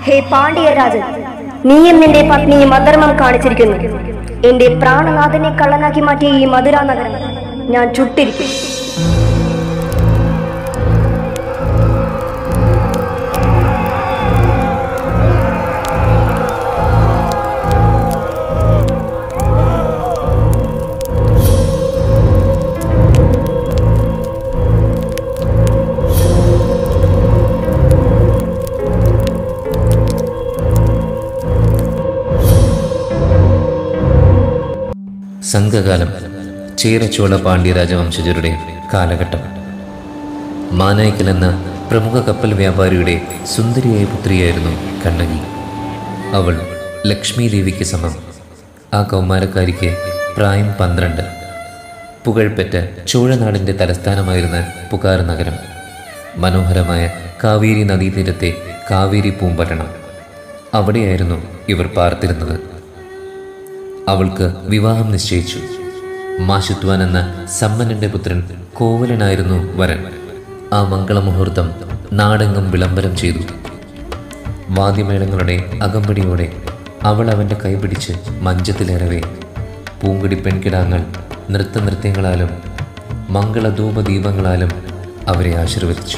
ഹേ പാണ്ഡ്യരാജൻ നീയും നിന്റെ പത്നിയും അധർമ്മം കാണിച്ചിരിക്കുന്നു എന്റെ പ്രാണനാഥനെ കള്ളനാക്കി മാറ്റിയ ഈ മധുര നഗരം ഞാൻ ചുട്ടിരിക്കും സംഘകാലം ചേരച്ചോള പാണ്ഡ്യ രാജവംശജരുടെ കാലഘട്ടം മാനായ്ക്കൽ എന്ന പ്രമുഖ കപ്പൽ വ്യാപാരിയുടെ സുന്ദരിയായ പുത്രിയായിരുന്നു കണ്ണകി അവൾ ലക്ഷ്മി ദേവിക്ക് സമം ആ കൗമാരക്കാരിക്ക് പ്രായം പന്ത്രണ്ട് പുകഴ്പെറ്റ ചോഴനാടിൻ്റെ തലസ്ഥാനമായിരുന്ന പുകാർ നഗരം മനോഹരമായ കാവേരി നദീതീരത്തെ കാവേരി പൂമ്പട്ടണം അവിടെയായിരുന്നു ഇവർ പാർത്തിരുന്നത് അവൾക്ക് വിവാഹം നിശ്ചയിച്ചു മാഷുത്വാൻ എന്ന സമ്മനന്റെ പുത്രൻ കോവലനായിരുന്നു വരൻ ആ മംഗളമുഹൂർത്തം നാടെങ്ങും വിളംബരം ചെയ്തു വാദ്യമേളങ്ങളുടെ അകമ്പടിയോടെ അവൾ അവൻ്റെ കൈപിടിച്ച് മഞ്ചത്തിലേറവേ പൂങ്കുടി പെൺകിടാങ്ങൾ നൃത്തനൃത്യങ്ങളാലും മംഗളധൂപദീപങ്ങളാലും അവരെ ആശീർവദിച്ചു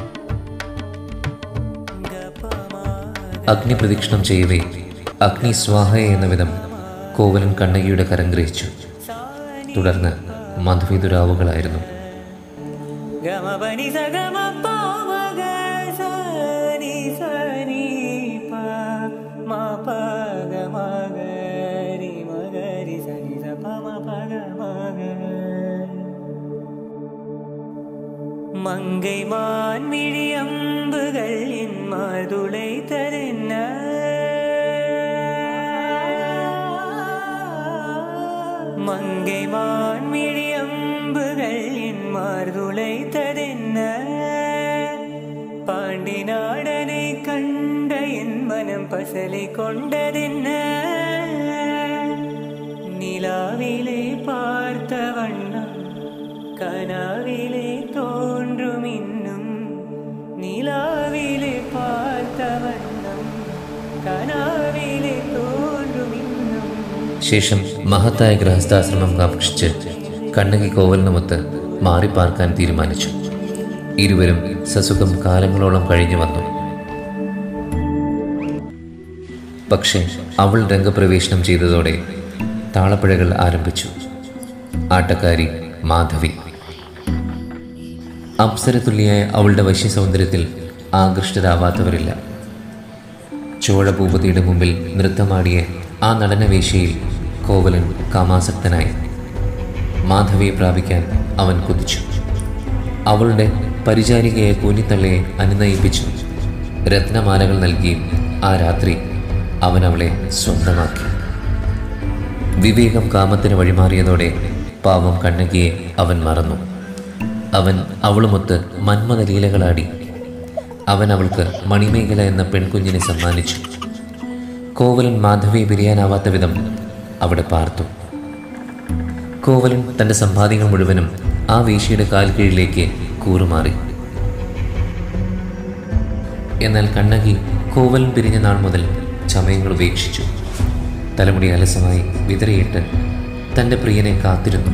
അഗ്നി പ്രദക്ഷിണം ചെയ്യവേ അഗ്നി സ്വാഹയ എന്ന വിധം കോവലൻ കണ്ണകിയുടെ കരം ഗ്രഹിച്ചു തുടർന്ന് മധുവിതുരാവുകളായിരുന്നു ഗമപനി സഗമ പാവഗ സനി സനി പ മ പഗ മഗരി മഗരി സനി സ പ മ പഗ മഗ மங்கை மான் மிழியம்புகள் என் மாதுளை தருന്ന மங்கை மான் மிழியம்புகள் என் மார்துளை தருന്ന பாண்டி நாடனை கண்ட என் மனம் பசலை கொண்டதென்ன நிலாவிலே பார்த்த வண்ணம் കനാവിലെ തോன்றுം ഇന്നും നിലാവിലെ പാർത്തവണ്ണം കനാവിലെ തോன்றுം ഇന്നും ശേഷം മഹത്തായ ഗൃഹസ്ഥാശ്രമം കാക്ഷിച്ച് കണ്ണകി കോവലിനുമൊത്ത് മാറിപ്പാർക്കാൻ തീരുമാനിച്ചു ഇരുവരും സസുഖം കാലങ്ങളോളം കഴിഞ്ഞു വന്നു പക്ഷേ അവൾ രംഗപ്രവേശനം ചെയ്തതോടെ താളപ്പിഴകൾ ആരംഭിച്ചു ആട്ടക്കാരി മാധവി അപ്സരതുല്യായ അവളുടെ വശ്യ സൗന്ദര്യത്തിൽ ആകൃഷ്ടരാവാത്തവരില്ല ചോഴഭൂപതിയുടെ മുമ്പിൽ നൃത്തമാടിയ ആ നടനവേശയിൽ കോവലൻ കാമാസക്തനായി മാധവിയെ പ്രാപിക്കാൻ അവൻ കുതിച്ചു അവളുടെ പരിചാരികയെ കൂനിത്തള്ളയെ അനുനയിപ്പിച്ചു രത്നമാലകൾ നൽകി ആ രാത്രി അവൻ അവളെ സ്വന്തമാക്കി വിവേകം കാമത്തിന് വഴിമാറിയതോടെ പാവം കണ്ണകിയെ അവൻ മറന്നു അവൻ അവളുമൊത്ത് മന്മത ലീലകളാടി അവൻ അവൾക്ക് മണിമേഖല എന്ന പെൺകുഞ്ഞിനെ സമ്മാനിച്ചു കോവലൻ മാധവിയെ പിരിയാനാവാത്ത വിധം അവിടെ പാർത്തു കോവലൻ തൻ്റെ സമ്പാദ്യങ്ങൾ മുഴുവനും ആ വേശിയുടെ കാൽ കീഴിലേക്ക് കൂറുമാറി എന്നാൽ കണ്ണകി കോവലൻ പിരിഞ്ഞ നാൾ മുതൽ ചമയങ്ങൾ ഉപേക്ഷിച്ചു തലമുടി അലസമായി വിതറിയിട്ട് തൻ്റെ പ്രിയനെ കാത്തിരുന്നു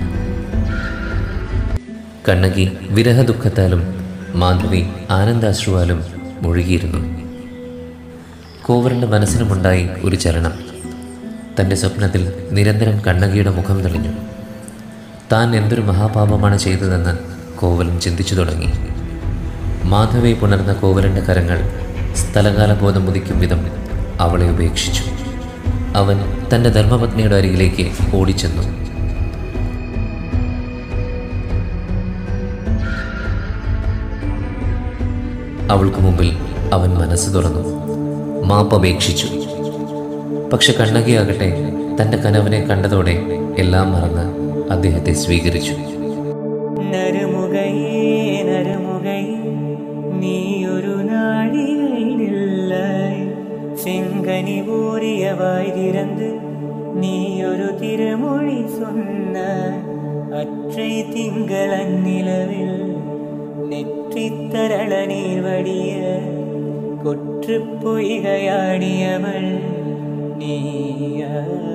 കണ്ണകി വിരഹദുഃഖത്താലും മാധവി ആനന്ദാശ്രുവാലും മുഴുകിയിരുന്നു കോവലൻ്റെ മനസ്സിനുമുണ്ടായി ഒരു ചലനം തൻ്റെ സ്വപ്നത്തിൽ നിരന്തരം കണ്ണകിയുടെ മുഖം തെളിഞ്ഞു താൻ എന്തൊരു മഹാപാപമാണ് ചെയ്തതെന്ന് കോവലൻ ചിന്തിച്ചു തുടങ്ങി മാധവിയെ പുണർന്ന കോവലൻ്റെ കരങ്ങൾ സ്ഥലകാലബോധം ഉദിക്കും വിധം അവളെ ഉപേക്ഷിച്ചു അവൻ തൻ്റെ ധർമ്മപത്നിയുടെ അരികിലേക്ക് ഓടിച്ചെന്നു അവൾക്ക് മുമ്പിൽ അവൻ മനസ്സ് തുറന്നു മാപ്പപേക്ഷിച്ചു പക്ഷെ കണ്ണകിയാകട്ടെ തൻ്റെ കനവിനെ കണ്ടതോടെ എല്ലാം മറന്ന് അദ്ദേഹത്തെ സ്വീകരിച്ചു നരുമുകയേ നരുമുകയേ നീയൊരു നാഴികയിലില്ല செங்கனி ஊறியவாய் திறந்து நீயொரு திருமொழி சொன்ன அற்றை திங்களன் நிலவில் நெற்றித் தரள நீர் வடிய കൊറ്റു പൊയ്കയാടിയവൾ നീയ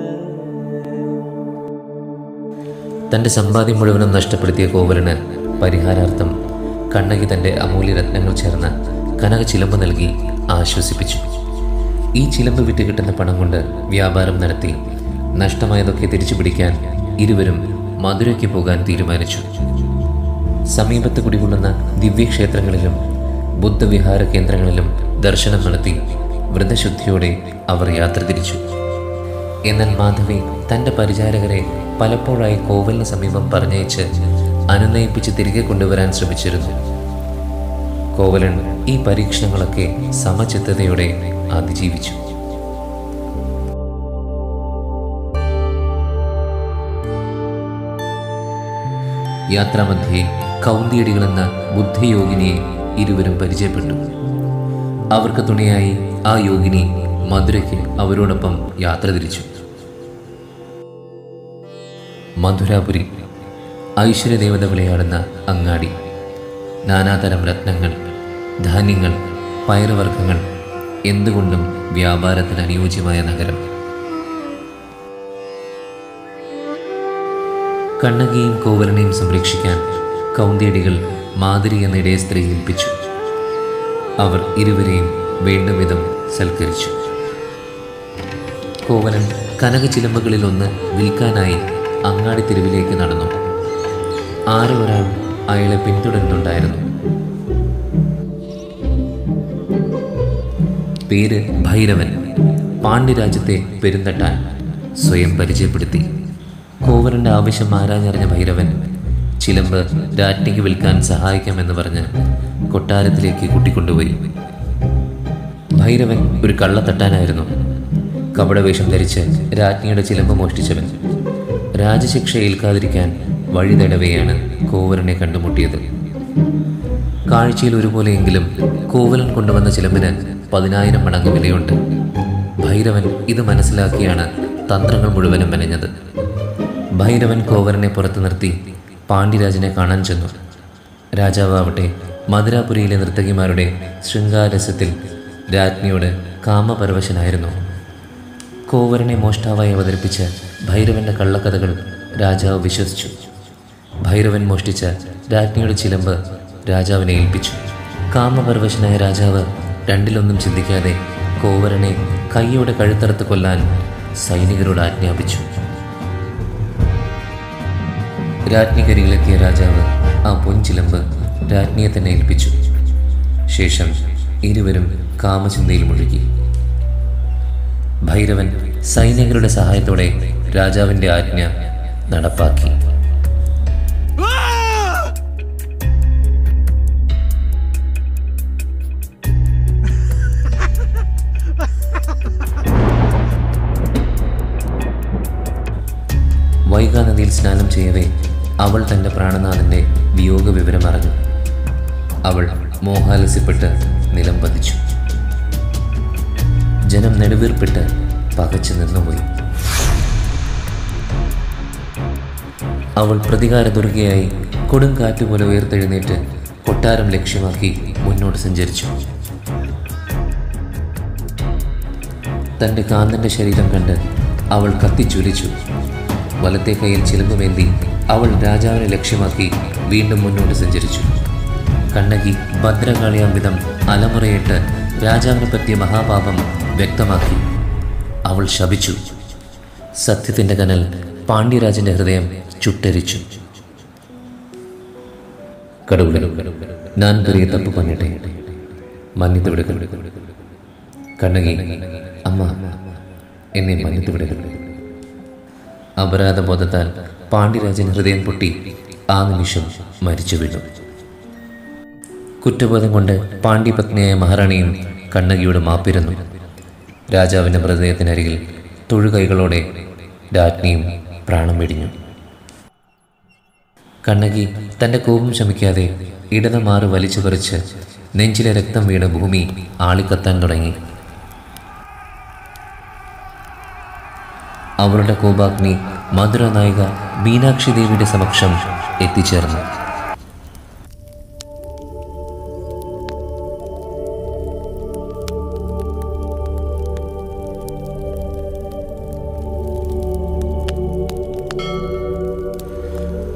തൻ്റെ സമ്പാദ്യം മുഴുവനും നഷ്ടപ്പെടുത്തിയ കോവലന് പരിഹാരാർത്ഥം കണ്ണകി തൻ്റെ അമൂല്യ രത്നങ്ങൾ ചേർന്ന കനക ചിലമ്പ് നൽകി ആശ്വസിപ്പിച്ചു ഈ ചിലമ്പ് വിറ്റ് കിട്ടുന്ന പണം കൊണ്ട് വ്യാപാരം നടത്തി നഷ്ടമായതൊക്കെ തിരിച്ചു പിടിക്കാൻ ഇരുവരും മധുരയ്ക്ക് പോകാൻ തീരുമാനിച്ചു സമീപത്ത് കുടികൊള്ളുന്ന ദിവ്യക്ഷേത്രങ്ങളിലും ബുദ്ധവിഹാര കേന്ദ്രങ്ങളിലും ദർശനം നടത്തി വ്രതശുദ്ധിയോടെ അവർ യാത്ര തിരിച്ചു എന്നാൽ മാധവി തൻ്റെ പരിചാരകരെ പലപ്പോഴായി കോവലിന് സമീപം പറഞ്ഞയച്ച് അനുനയിപ്പിച്ച് തിരികെ കൊണ്ടുവരാൻ ശ്രമിച്ചിരുന്നു കോവലൻ ഈ പരീക്ഷണങ്ങളൊക്കെ സമചിത്തതയോടെ അതിജീവിച്ചു യാത്രാമധ്യേ കൗന്തിയടികളെന്ന ബുദ്ധയോഗിനിയെ ഇരുവരും പരിചയപ്പെട്ടു അവർക്ക് തുണയായി ആ യോഗിനി മധുരയ്ക്ക് അവരോടൊപ്പം യാത്ര തിരിച്ചു മധുരാപുരി ഐശ്വര്യദേവത വിളയാടുന്ന അങ്ങാടി നാനാതരം രത്നങ്ങൾ ധാന്യങ്ങൾ പയറുവർഗ്ഗങ്ങൾ എന്തുകൊണ്ടും വ്യാപാരത്തിന് അനുയോജ്യമായ നഗരം കണ്ണകിയും കോവലനെയും സംരക്ഷിക്കാൻ കൗന്തിയടികൾ മാതിരി എന്ന ഇടയ സ്ത്രീ ഏൽപ്പിച്ചു അവർ ഇരുവരെയും വേണ്ടും വിധം സൽക്കരിച്ചു കോവലൻ കനക ചിലമ്പുകളിൽ ഒന്ന് വിൽക്കാനായി അങ്ങാടി തെരുവിലേക്ക് നടന്നു ആരോ ഒരാൾ അയാളെ പിന്തുടരുന്നുണ്ടായിരുന്നു പേര് ഭൈരവൻ പാണ്ഡ്യരാജ്യത്തെ പെരുന്തട്ടാൻ സ്വയം പരിചയപ്പെടുത്തി കോവലന്റെ ആവശ്യം ആരാഞ്ഞറിഞ്ഞ ഭൈരവൻ ചിലമ്പ് രാജ്ഞിക്ക് വിൽക്കാൻ സഹായിക്കാമെന്ന് പറഞ്ഞ് കൊട്ടാരത്തിലേക്ക് കൂട്ടിക്കൊണ്ടുപോയി ഭൈരവൻ ഒരു കള്ളത്തട്ടാനായിരുന്നു കപടവേഷം ധരിച്ച് രാജ്ഞിയുടെ ചിലമ്പ് മോഷ്ടിച്ചവൻ രാജശിക്ഷ ഏൽക്കാതിരിക്കാൻ വഴി തടവെയാണ് കോവലനെ കണ്ടുമുട്ടിയത് കാഴ്ചയിൽ ഒരുപോലെയെങ്കിലും കോവലൻ കൊണ്ടുവന്ന ചിലമ്പിന് പതിനായിരം മടങ്ങ് വിലയുണ്ട് ഭൈരവൻ ഇത് മനസ്സിലാക്കിയാണ് തന്ത്രങ്ങൾ മുഴുവനും മെനഞ്ഞത് ഭൈരവൻ കോവലനെ പുറത്തു നിർത്തി പാണ്ഡ്യരാജനെ കാണാൻ ചെന്നു രാജാവാവട്ടെ മധുരാപുരിയിലെ നർത്തകിമാരുടെ ശൃംഗാരസത്തിൽ രാജ്ഞിയോട് കാമപരവശനായിരുന്നു കോവരനെ മോഷ്ടാവായി അവതരിപ്പിച്ച ഭൈരവന്റെ കള്ളക്കഥകൾ രാജാവ് വിശ്വസിച്ചു ഭൈരവൻ മോഷ്ടിച്ച രാജ്ഞിയുടെ ചിലമ്പ് രാജാവിനെ ഏൽപ്പിച്ചു കാമപരവശനായ രാജാവ് രണ്ടിലൊന്നും ചിന്തിക്കാതെ കോവരനെ കൈയോടെ കഴുത്തറുത്ത് കൊല്ലാൻ സൈനികരോട് ആജ്ഞാപിച്ചു രാജ്ഞികരികിലെത്തിയ രാജാവ് ആ പൊൻചിലമ്പ് രാജ്ഞിയെ തന്നെ ഏൽപ്പിച്ചു ശേഷം ഇരുവരും കാമചിന്തയിൽ മുഴുകി ഭൈരവൻ സൈനികരുടെ സഹായത്തോടെ രാജാവിന്റെ ആജ്ഞ നടപ്പാക്കി വൈഗാനദിയിൽ സ്നാനം ചെയ്യവേ അവൾ തൻ്റെ പ്രാണനാഥൻ്റെ വിയോഗ വിവരം അറിഞ്ഞു അവൾ മോഹാലസ്യപ്പെട്ട് നിലം പതിച്ചു ജനം നെടുവീർപ്പിട്ട് പകച്ചു നിന്നുപോയി അവൾ പ്രതികാര ദുർഗയായി കൊടുങ്കാറ്റ് പോലെ ഉയർത്തെഴുന്നേറ്റ് കൊട്ടാരം ലക്ഷ്യമാക്കി മുന്നോട്ട് സഞ്ചരിച്ചു തൻ്റെ കാന്തന്റെ ശരീരം കണ്ട് അവൾ കത്തിച്ചുലിച്ചു വലത്തെ കൈയിൽ ചിലമ്പുമേന്തി അവൾ രാജാവിനെ ലക്ഷ്യമാക്കി വീണ്ടും മുന്നോട്ട് സഞ്ചരിച്ചു കണ്ണകി ഭദ്രകാളിയാം വിധം അലമുറയിട്ട് രാജാവിനെ പറ്റിയ മഹാപാപം വ്യക്തമാക്കി അവൾ ശപിച്ചു സത്യത്തിൻ്റെ കനൽ പാണ്ഡ്യരാജന്റെ ഹൃദയം ചുട്ടരിച്ചു കടവുളെ ഞാൻ പെരിയ തപ്പ് പണിട്ടെ മന്നിത്ത് വിടുക കണ്ണകി അമ്മ എന്നെ മന്നിത്ത് വിടുക അപരാധബോധത്താൽ പാണ്ഡ്യരാജൻ ഹൃദയം പൊട്ടി ആ നിമിഷം മരിച്ചു വീണു കുറ്റബോധം കൊണ്ട് പാണ്ഡ്യപത്നിയായ മഹാറാണിയും കണ്ണകിയോട് മാപ്പിരുന്നു രാജാവിൻ്റെ മൃതദേഹത്തിനരികിൽ തൊഴുകൈകളോടെ രാജ്ഞിയും പ്രാണം വെടിഞ്ഞു കണ്ണകി തൻ്റെ കോപം ശമിക്കാതെ ഇടതമാറ് വലിച്ചു പറിച്ച് നെഞ്ചിലെ രക്തം വീണ ഭൂമി ആളിക്കത്താൻ തുടങ്ങി അവളുടെ കോപാഗ്നി മധുര നായിക മീനാക്ഷി ദേവിയുടെ സമക്ഷം എത്തിച്ചേർന്നു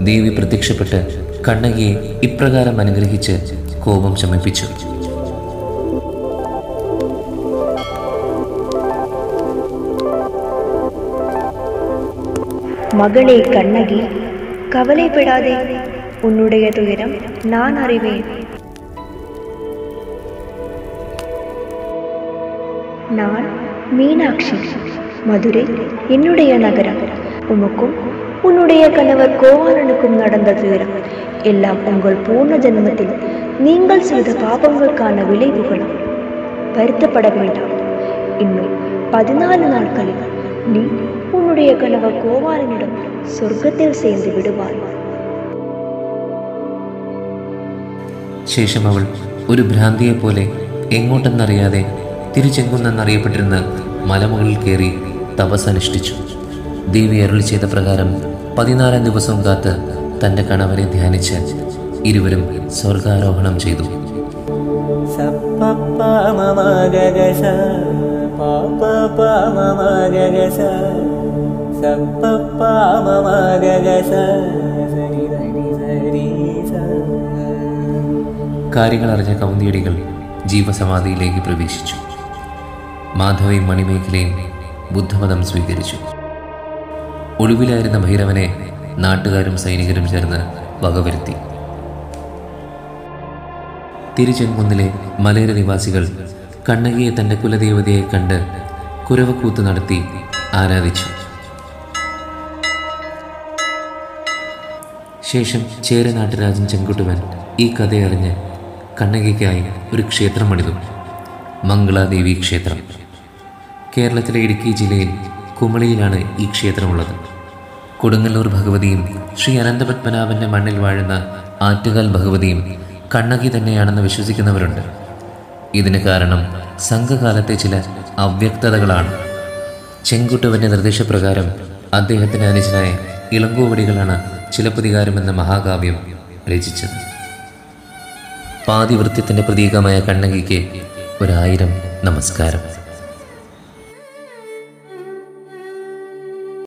ദേവി പ്രത്യക്ഷപ്പെട്ട് കണ്ണകിയെ ഇപ്രകാരം അനുഗ്രഹിച്ച് കോപം ശമിപ്പിച്ചു மகளே கண்ணகி கவலைப்படாதே உன்னுடைய துயரம் நான் அறிவேன் நான் மீனாட்சி மதுரை என்னுடைய நகரம் உமக்கும் உன்னுடைய கணவர் கோவாலனுக்கும் நடந்த துயரம் எல்லாம் உங்கள் பூர்ண ஜென்மத்தில் நீங்கள் செய்த பாபங்களுக்கான விளைவுகள் வருத்தப்பட வேண்டாம் இன்னும் பதினாலு நாட்களில் நீ உன்னுடைய கணவர் கோவாலனிடம் சொர்க்கத்தில் சேர்ந்து விடுவாய் ശേഷം അവൾ ഒരു ഭ്രാന്തിയെപ്പോലെ എങ്ങോട്ടെന്നറിയാതെ തിരിച്ചെങ്കുന്നെന്നറിയപ്പെട്ടിരുന്ന മലമുകളിൽ കയറി തപസ്സനുഷ്ഠിച്ചു ദേവി അരുളി ചെയ്ത പ്രകാരം പതിനാലാം ദിവസവും കാത്ത് തൻ്റെ കണവരെ ധ്യാനിച്ച് ഇരുവരും സ്വർഗാരോഹണം ചെയ്തു സപ്പപ്പ മമ ഗഗസ പാപ പ മമ ഗഗസ സപ്പപ്പ മമ ഗഗസ സരി സരി സരി സ കാര്യങ്ങൾ അറിഞ്ഞ കൗന്തിയടികൾ ജീവസമാധിയിലേക്ക് പ്രവേശിച്ചു മാധവയും മണിമേഖലയും ബുദ്ധമതം സ്വീകരിച്ചു ഒളിവിലായിരുന്ന ഭൈരവനെ നാട്ടുകാരും സൈനികരും ചേർന്ന് വകവരുത്തി തിരുചെങ്കുന്നിലെ മലയര നിവാസികൾ കണ്ണകിയെ തൻ്റെ കുലദേവതയെ കണ്ട് കുരവക്കൂത്ത് നടത്തി ആരാധിച്ചു ശേഷം ചേരനാട്ടുരാജൻ ചെങ്കുട്ടുവൻ ഈ കഥയറിഞ്ഞ് കണ്ണകിക്കായി ഒരു ക്ഷേത്രം പണിതു മംഗളാദേവി ക്ഷേത്രം കേരളത്തിലെ ഇടുക്കി ജില്ലയിൽ കുമളിയിലാണ് ഈ ക്ഷേത്രമുള്ളത് കൊടുങ്ങല്ലൂർ ഭഗവതിയും ശ്രീ അനന്തപത്മനാഭന്റെ മണ്ണിൽ വാഴുന്ന ആറ്റുകാൽ ഭഗവതിയും കണ്ണകി തന്നെയാണെന്ന് വിശ്വസിക്കുന്നവരുണ്ട് ഇതിന് കാരണം സംഘകാലത്തെ ചില അവ്യക്തതകളാണ് ചെങ്കുട്ടുവന്റെ നിർദ്ദേശപ്രകാരം അദ്ദേഹത്തിന്റെ അനുജനായ ഇളങ്കോവടികളാണ് ചിലപ്പതികാരം എന്ന മഹാകാവ്യം രചിച്ചത് പാതിവൃത്യത്തിന്റെ പ്രതീകമായ കണ്ണകിക്ക് ഒരായിരം നമസ്കാരം